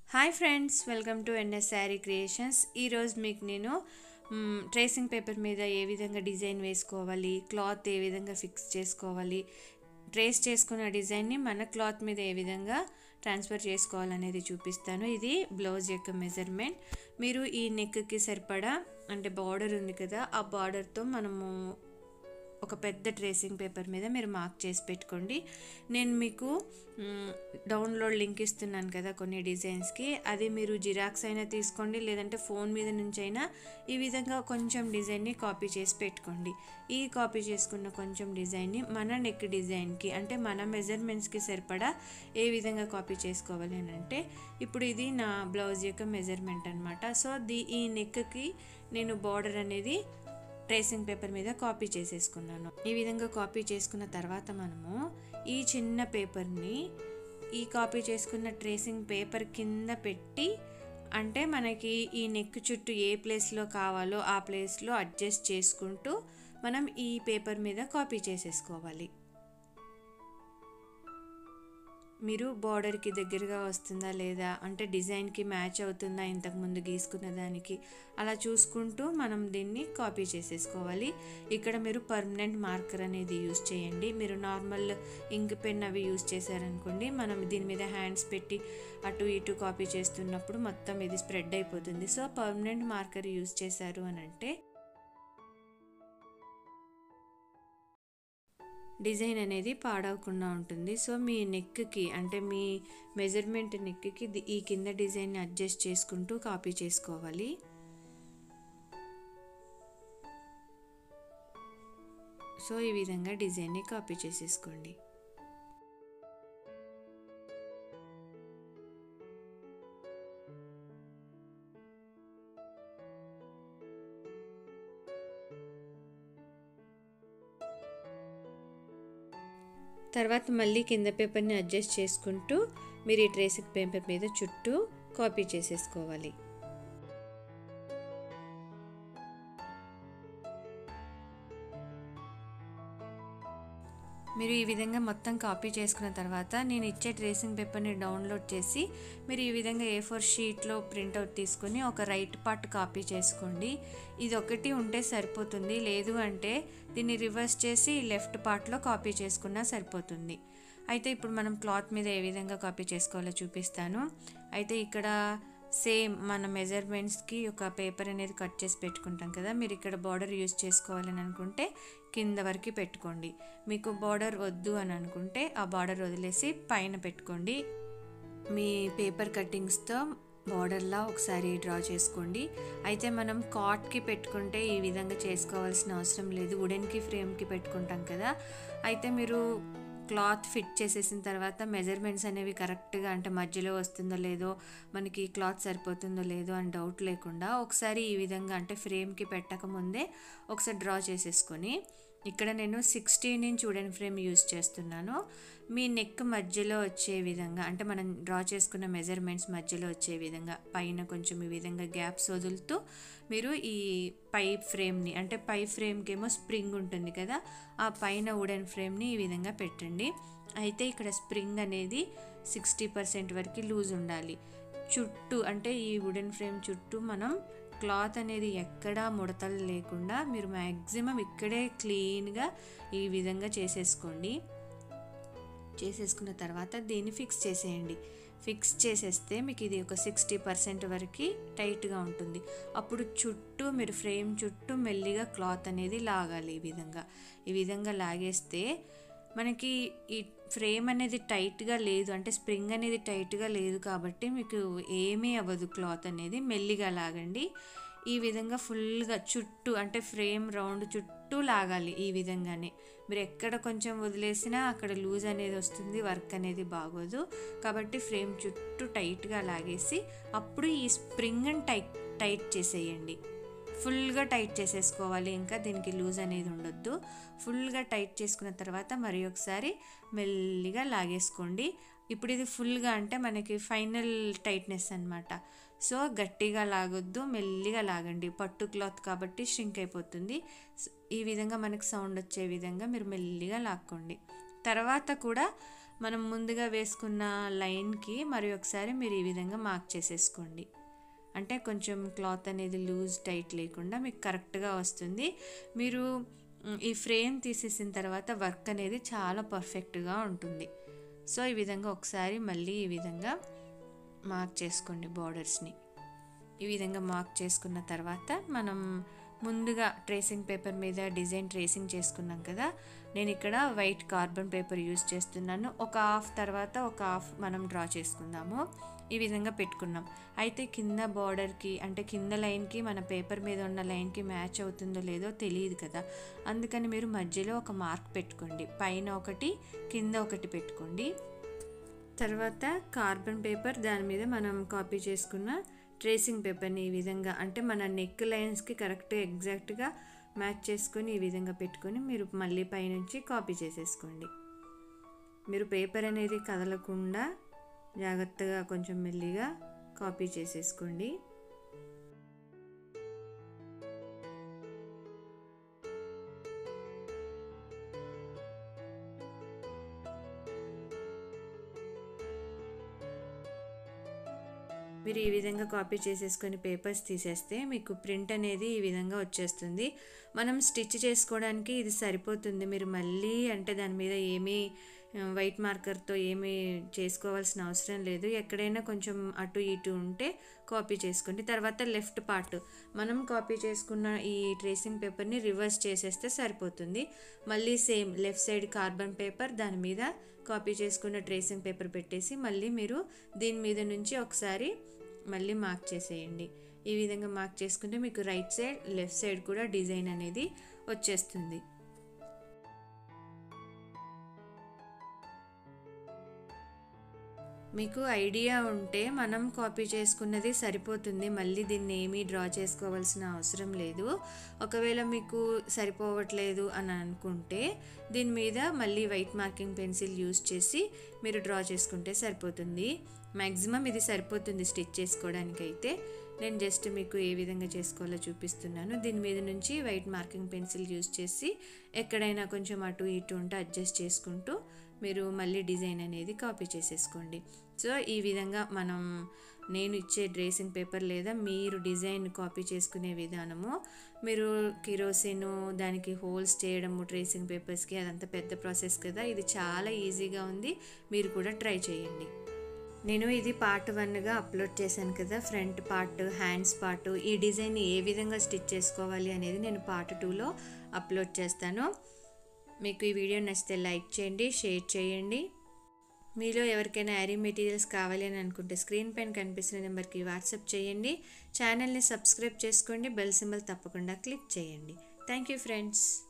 hi friends welcome to NS sari creations ఈరోజు మీకు నేను మ్, ట్రేసింగ్ పేపర్ మీద ఏ విధంగా డిజైన్ వేసుకోవాలి క్లాత్ ఏ విధంగా ఫిక్స్ చేసుకోవాలి ట్రేస్ చేసుకున్న డిజైన్ని మన క్లాత్ మీద ఏ విధంగా ట్రాన్స్ఫర్ చేసుకోవాలనేది చూపిస్తాను ఇది బ్లౌజ్ యొక్క మెజర్మెంట్ మీరు ఈ నెక్కి సరిపడా అంటే బార్డర్ ఉంది కదా ఆ బార్డర్తో మనము ఒక పెద్ద ట్రేసింగ్ పేపర్ మీద మీరు మార్క్ చేసి పెట్టుకోండి నేను మీకు మ్, డౌన్లోడ్ లింక్ ఇస్తున్నాను కదా కొన్ని డిజైన్స్కి అది మీరు జిరాక్స్ అయినా తీసుకోండి లేదంటే ఫోన్ మీద నుంచి అయినా ఈ విధంగా కొంచెం డిజైన్ని కాపీ చేసి పెట్టుకోండి ఈ కాపీ చేసుకున్న కొంచెం డిజైన్ని మన నెక్ డిజైన్కి అంటే మన మెజర్మెంట్స్కి సరిపడా ఏ విధంగా కాపీ చేసుకోవాలి అని అంటే ఇప్పుడు ఇది నా బ్లౌజ్ యొక్క మెజర్మెంట్ అనమాట సో ది ఈ నెక్కి నేను బార్డర్ అనేది ట్రేసింగ్ పేపర్ మీద కాపీ చేసేసుకున్నాను ఈ విధంగా కాపీ చేసుకున్న తర్వాత మనము ఈ చిన్న పేపర్ని ఈ కాపీ చేసుకున్న ట్రేసింగ్ పేపర్ కింద పెట్టి అంటే మనకి ఈ నెక్ చుట్టూ ఏ ప్లేస్లో కావాలో ఆ ప్లేస్లో అడ్జస్ట్ చేసుకుంటూ మనం ఈ పేపర్ మీద కాపీ చేసేసుకోవాలి మీరు బార్డర్కి దగ్గరగా వస్తుందా లేదా అంటే డిజైన్కి మ్యాచ్ అవుతుందా ఇంతకుముందు గీసుకున్న దానికి అలా చూసుకుంటూ మనం దీన్ని కాపీ చేసేసుకోవాలి ఇక్కడ మీరు పర్మనెంట్ మార్కర్ అనేది యూస్ చేయండి మీరు నార్మల్ ఇంక్ పెన్ అవి యూస్ చేశారనుకోండి మనం దీని మీద హ్యాండ్స్ పెట్టి అటు ఇటు కాపీ చేస్తున్నప్పుడు మొత్తం ఇది స్ప్రెడ్ అయిపోతుంది సో పర్మనెంట్ మార్కర్ యూస్ చేశారు అని అంటే డిజైన్ అనేది పాడవకుండా ఉంటుంది సో మీ నెక్కి అంటే మీ మెజర్మెంట్ నెక్కి ఈ కింద డిజైన్ని అడ్జస్ట్ చేసుకుంటూ కాపీ చేసుకోవాలి సో ఈ విధంగా డిజైన్ని కాపీ చేసేసుకోండి తర్వాత మళ్ళీ కింద పేపర్ని అడ్జస్ట్ చేసుకుంటూ మీరు ఈ ట్రేసింగ్ పేపర్ మీద చుట్టూ కాపీ చేసేసుకోవాలి మీరు ఈ విధంగా మొత్తం కాపీ చేసుకున్న తర్వాత నేను ఇచ్చే ట్రేసింగ్ పేపర్ని డౌన్లోడ్ చేసి మీరు ఈ విధంగా ఏ ఫోర్ షీట్లో ప్రింట్అవుట్ తీసుకుని ఒక రైట్ పార్ట్ కాపీ చేసుకోండి ఇది ఒకటి ఉంటే సరిపోతుంది లేదు అంటే దీన్ని రివర్స్ చేసి లెఫ్ట్ పార్ట్లో కాపీ చేసుకున్నా సరిపోతుంది అయితే ఇప్పుడు మనం క్లాత్ మీద ఏ విధంగా కాపీ చేసుకోవాలో చూపిస్తాను అయితే ఇక్కడ సేమ్ మన మెజర్మెంట్స్కి ఒక పేపర్ అనేది కట్ చేసి పెట్టుకుంటాం కదా మీరు ఇక్కడ బార్డర్ యూస్ చేసుకోవాలని అనుకుంటే కింద వరకు పెట్టుకోండి మీకు బార్డర్ వద్దు అని అనుకుంటే ఆ బార్డర్ వదిలేసి పైన పెట్టుకోండి మీ పేపర్ కట్టింగ్స్తో బార్డర్లా ఒకసారి డ్రా చేసుకోండి అయితే మనం కాట్కి పెట్టుకుంటే ఈ విధంగా చేసుకోవాల్సిన అవసరం లేదు వుడెన్కి ఫ్రేమ్కి పెట్టుకుంటాం కదా అయితే మీరు క్లాత్ ఫిట్ చేసేసిన తర్వాత మెజర్మెంట్స్ అనేవి కరెక్ట్గా అంటే మధ్యలో వస్తుందో లేదో మనకి క్లాత్ సరిపోతుందో లేదో అని డౌట్ లేకుండా ఒకసారి ఈ విధంగా అంటే ఫ్రేమ్కి పెట్టక ముందే ఒకసారి డ్రా చేసేసుకొని ఇక్కడ నేను sixteen inch wooden frame use చేస్తున్నాను మీ నెక్ మధ్యలో వచ్చే విధంగా అంటే మనం డ్రా చేసుకున్న మెజర్మెంట్స్ మధ్యలో వచ్చే విధంగా పైన కొంచెం ఈ విధంగా గ్యాప్స్ వదులుతూ మీరు ఈ పై ఫ్రేమ్ని అంటే పై ఫ్రేమ్కి ఏమో స్ప్రింగ్ ఉంటుంది కదా ఆ పైన వుడెన్ ఫ్రేమ్ని ఈ విధంగా పెట్టండి అయితే ఇక్కడ స్ప్రింగ్ అనేది సిక్స్టీ పర్సెంట్ వరకు లూజ్ ఉండాలి చుట్టూ అంటే ఈ వుడెన్ ఫ్రేమ్ చుట్టూ మనం క్లాత్ అనేది ఎక్కడా ముడతలు లేకుండా మీరు మ్యాక్సిమం ఇక్కడే క్లీన్గా ఈ విధంగా చేసేసుకోండి చేసేసుకున్న తర్వాత దీన్ని ఫిక్స్ చేసేయండి ఫిక్స్ చేసేస్తే మీకు ఇది ఒక సిక్స్టీ పర్సెంట్ వరకు టైట్గా ఉంటుంది అప్పుడు చుట్టూ మీరు ఫ్రేమ్ చుట్టూ మెల్లిగా క్లాత్ అనేది లాగాలి ఈ విధంగా ఈ విధంగా లాగేస్తే మనకి ఈ ఫ్రేమ్ అనేది టైట్గా లేదు అంటే స్ప్రింగ్ అనేది టైట్గా లేదు కాబట్టి మీకు ఏమీ అవ్వదు క్లాత్ అనేది మెల్లిగా లాగండి ఈ విధంగా ఫుల్గా చుట్టూ అంటే ఫ్రేమ్ రౌండ్ చుట్టూ లాగాలి ఈ విధంగానే మీరు ఎక్కడ కొంచెం వదిలేసినా అక్కడ లూజ్ అనేది వస్తుంది వర్క్ అనేది బాగోదు కాబట్టి ఫ్రేమ్ చుట్టూ టైట్గా లాగేసి అప్పుడు ఈ స్ప్రింగ్ అండ్ టైట్ టైట్ చేసేయండి ఫుల్గా టైట్ చేసేసుకోవాలి ఇంకా దీనికి లూజ్ అనేది ఉండొద్దు ఫుల్గా టైట్ చేసుకున్న తర్వాత మరి ఒకసారి మెల్లిగా లాగేసుకోండి ఇప్పుడు ఇది ఫుల్గా అంటే మనకి ఫైనల్ టైట్నెస్ అనమాట సో గట్టిగా లాగొద్దు మెల్లిగా లాగండి పట్టు క్లాత్ కాబట్టి షింక్ అయిపోతుంది ఈ విధంగా మనకి సౌండ్ వచ్చే విధంగా మీరు మెల్లిగా లాక్కోండి తర్వాత కూడా మనం ముందుగా వేసుకున్న లైన్కి మరి ఒకసారి మీరు ఈ విధంగా మార్క్ చేసేసుకోండి అంటే కొంచెం క్లాత్ అనేది లూజ్ టైట్ లేకుండా మీకు కరెక్ట్గా వస్తుంది మీరు మ్, ఈ ఫ్రేమ్ తీసేసిన తర్వాత వర్క్ అనేది చాలా పర్ఫెక్ట్గా ఉంటుంది సో ఈ విధంగా ఒకసారి మళ్ళీ ఈ విధంగా మార్క్ చేసుకోండి బార్డర్స్ని ఈ విధంగా మార్క్ చేసుకున్న తర్వాత మనం ముందుగా ట్రేసింగ్ పేపర్ మీద డిజైన్ ట్రేసింగ్ చేసుకున్నాం కదా నేను ఇక్కడ వైట్ కార్బన్ పేపర్ యూస్ చేస్తున్నాను ఒక హాఫ్ తర్వాత ఒక హాఫ్ మనం డ్రా చేసుకుందాము ఈ విధంగా పెట్టుకున్నాం అయితే కింద బార్డర్కి అంటే కింద లైన్కి మన పేపర్ మీద ఉన్న లైన్కి మ్యాచ్ అవుతుందో లేదో తెలియదు కదా అందుకని మీరు మధ్యలో ఒక మార్క్ పెట్టుకోండి పైన ఒకటి కింద ఒకటి పెట్టుకోండి తర్వాత కార్బన్ పేపర్ దాని మీద మనం కాపీ చేసుకున్న ట్రేసింగ్ పేపర్ని ఈ విధంగా అంటే మన నెక్ లైన్స్కి కరెక్ట్ ఎగ్జాక్ట్గా మ్యాచ్ చేసుకొని ఈ విధంగా పెట్టుకొని మీరు మళ్ళీ పైనుంచి కాపీ చేసేసుకోండి మీరు పేపర్ అనేది కదలకుండా జాగ్రత్తగా కొంచెం మెల్లిగా కాపీ చేసేసుకోండి మీరు ఈ విధంగా కాపీ చేసేసుకొని పేపర్స్ తీసేస్తే మీకు ప్రింట్ అనేది ఈ విధంగా వచ్చేస్తుంది మనం స్టిచ్ చేసుకోవడానికి ఇది సరిపోతుంది మీరు మళ్ళీ అంటే దాని మీద ఏమీ ఆ, వైట్ మార్కర్తో ఏమీ చేసుకోవాల్సిన అవసరం లేదు ఎక్కడైనా కొంచెం అటు ఇటు ఉంటే కాపీ చేసుకోండి తర్వాత లెఫ్ట్ పార్ట్ మనం కాపీ చేసుకున్న ఈ ట్రేసింగ్ పేపర్ని రివర్స్ చేసేస్తే సరిపోతుంది మళ్ళీ same left side carbon paper దాని మీద కాపీ చేసుకున్న ట్రేసింగ్ పేపర్ పెట్టేసి మళ్ళీ మీరు దీని మీద నుంచి ఒకసారి మళ్ళీ మార్క్ చేసేయండి ఈ విధంగా మార్క్ చేసుకుంటే మీకు రైట్ సైడ్ లెఫ్ట్ సైడ్ కూడా డిజైన్ అనేది వచ్చేస్తుంది మీకు ఐడియా ఉంటే మనం కాపీ చేసుకున్నది సరిపోతుంది మళ్ళీ దీన్ని ఏమీ డ్రా చేసుకోవాల్సిన అవసరం లేదు ఒకవేళ మీకు సరిపోవట్లేదు అని అనుకుంటే దీని మీద మళ్ళీ వైట్ మార్కింగ్ పెన్సిల్ యూస్ చేసి మీరు డ్రా చేసుకుంటే సరిపోతుంది మ్యాక్సిమం ఇది సరిపోతుంది స్టిచ్ చేసుకోవడానికి అయితే నేను జస్ట్ మీకు ఏ విధంగా చేసుకోవాలో చూపిస్తున్నాను దీని మీద నుంచి వైట్ మార్కింగ్ పెన్సిల్ యూస్ చేసి ఎక్కడైనా కొంచెం అటు ఇటు ఉంటే అడ్జస్ట్ చేసుకుంటూ మీరు మళ్ళీ డిజైన్ అనేది కాపీ చేసేసుకోండి సో ఈ విధంగా మనం నేను ఇచ్చే డ్రెస్సింగ్ పేపర్ లేదా మీరు డిజైన్ కాపీ చేసుకునే విధానము మీరు కిరోసిన్ దానికి హోల్స్ చేయడము ట్రేసింగ్ పేపర్స్కి అదంతా పెద్ద ప్రాసెస్ కదా ఇది చాలా ఈజీగా ఉంది మీరు కూడా ట్రై చేయండి నేను ఇది పార్ట్ వన్గా అప్లోడ్ చేశాను కదా ఫ్రంట్ పార్ట్ హ్యాండ్స్ పార్ట్ ఈ డిజైన్ ఏ విధంగా స్టిచ్ చేసుకోవాలి అనేది నేను పార్ట్ టూలో అప్లోడ్ చేస్తాను మీకు ఈ వీడియో నచ్చితే లైక్ చేయండి షేర్ చేయండి మీలో ఎవరికైనా యారీ మెటీరియల్స్ కావాలి అని అనుకుంటే స్క్రీన్ పైన కనిపిస్తున్న నెంబర్కి వాట్సాప్ చేయండి ఛానల్ని సబ్స్క్రైబ్ చేసుకోండి బెల్ సింబల్ తప్పకుండా క్లిక్ చేయండి థ్యాంక్ యూ ఫ్రెండ్స్